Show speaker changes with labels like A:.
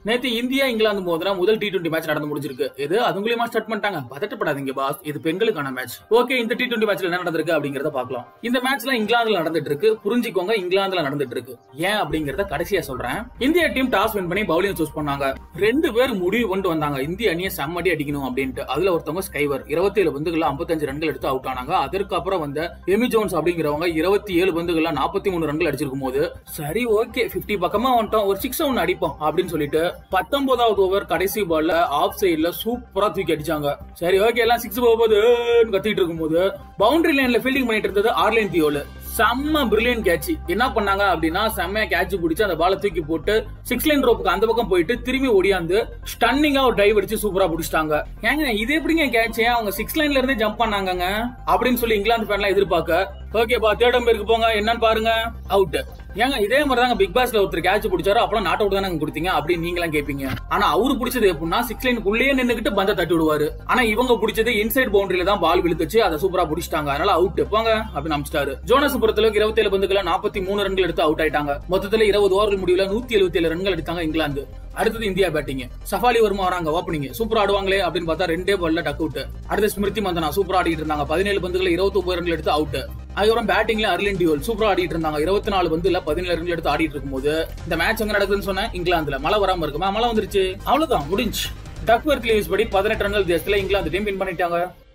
A: நேத்து இந்தியா இங்கிலாந்து மோதினா முதல் T twenty match நடந்து முடிஞ்சிருக்கு இது அது மூலியமா ஸ்டார்ட் பண்ணிட்டாங்க பதட்டப்படாதீங்க பாஸ் இது பெண்களுக்கான மேட்ச் ஓகே இந்த டி டுவெண்டி மேட்ச்ல என்ன நடந்திருக்கு அப்படிங்கறத பார்க்கலாம் இந்த மேட்ச்ல இங்கிலாந்துல நடந்துட்டு இருக்கு புரிஞ்சுக்கோங்க இங்கிலாந்துல நடந்துட்டு இருக்கு ஏன் அப்படிங்கறத கடைசியா சொல்றேன் இந்திய டீம் டாஸ் வின் பண்ணி பவுலிங் சூஸ் பண்ணாங்க ரெண்டு பேர் முடிவு கொண்டு வந்தாங்க இந்திய அணியை செம்மடி அடிக்கணும் அப்படின்ட்டு அதுல ஒருத்தவங்க ஸ்கைவர் இருபத்தி ஏழு பந்துகள்ல 55 ரன்கள் எடுத்து அவுட் ஆனாங்க அதற்கு அப்புறம் வந்த எமி ஜோன்ஸ் அப்படிங்கிறவங்க இருபத்தி ஏழு பந்துகள்ல நாற்பத்தி மூணு ரன்கள் அடிச்சிருக்கும் போது சரி ஓகே 50 பக்கமா வந்துட்டோம் ஒரு சிக்ஸ் ஒன்னு அடிப்போம் அப்படின்னு சொல்லிட்டு பத்தொன்பதாவது ஓவர் கடைசி பால்ல ஆஃப் சைடுல சூப்பரா தூக்கி அடிச்சாங்க சரி ஓகே எல்லாம் சிக்ஸ் போகும்போது ஏன்னு கத்திட்டு இருக்கும்போது பவுண்டரி லைன்ல ஃபீல்டிங் பண்ணிட்டு இருந்தது ஆர்லைன் தியோல செம்ம பிரில்லியன் கேட்ச் என்ன பண்ணாங்க அப்படின்னா செம்மையா கேட்ச் பிடிச்சு அந்த பாலை தூக்கி போட்டு சிக்ஸ் லைன் ரோப்புக்கு அந்த பக்கம் போயிட்டு திரும்பி ஓடியாந்து ஸ்டன்னிங்கா ஒரு டைவ் அடிச்சு சூப்பரா பிடிச்சிட்டாங்க ஏங்க இது எப்படிங்க கேட்ச் அவங்க சிக்ஸ் லைன்ல இருந்தே ஜம்ப் பண்ணாங்கங்க அப்படின்னு சொல்லி இங்கிலாந்து ஃபேன்லாம் எதிர்பார்க்க ஓகேப்பா தேர்ட் பேருக்கு போங்க என்னன்னு பாருங்க அவுட் ஏங்க இதே மாதிரி தாங்க பிக் பாஸ்ல ஒருத்தர் கேட்ச் பிடிச்சாரு அப்புறம் நாட் அவுட் தானே கொடுத்தீங்க அப்படின்னு நீங்களாம் கேட்பீங்க ஆனா அவரு பிடிச்சது எப்படின்னா சிக்ஸ் லைனுக்குள்ளேயே நின்னுக்கிட்டு பந்த தட்டி விடுவாரு ஆனா இவங்க பிடிச்சது இன்சைட் பவுண்டரியில தான் பால் விழுத்துச்சு அதை சூப்பரா பிடிச்சிட்டாங்க அதனால அவுட் போங்க அப்படின்னு அமிச்சிட்டாரு ஜோனஸ் பொறுத்தளவுக்கு இருபத்தி ஏழு பந்துகளை நாற்பத்தி மூணு ரன்கள் எடுத்து அவுட் ஆயிட்டாங்க மொத்தத்துல இருபது ஓவர்கள் முடிவுல நூத்தி எழுபத்தி ஏழு ரன்கள் எடுத்தாங்க இங்கிலாந்து அடுத்தது இந்தியா பேட்டிங் சஃபாலி வர்மா வராங்க ஓப்பனிங் சூப்பரா ஆடுவாங்களே அப்படின்னு பார்த்தா ரெண்டே பால்ல டக் அவுட் அடுத்து ஸ்மிருதி மந்தனா சூப்பரா ஆடிட்டு இருந்தாங்க பதினேழு பந்துகளை இருபத்தி ஒன்பது ரன்கள் எடுத்து அவுட் அதுக்கப்புறம் பேட்டிங்ல அர்லின் டியோல் சூப்பரா ஆடிட்டு இருந்தாங்க இருபத்தி நாலு பந்துல பதினேழு ரன்கள் எடுத்து ஆடிட்டு இருக்கும்போது இந்த மேட்ச் எங்க நடக்குதுன்னு சொன்னேன் இங்கிலாந்துல மழை வராம இருக்குமா மழை வந்துருச்சு அவ்வளவுதான் முடிஞ்சு டக்வர்த் லீவ்ஸ் படி பதினெட்டு ரன்கள் தேசத்துல இங்கிலாந்து டீம் வின் பண்ணிட்டாங்க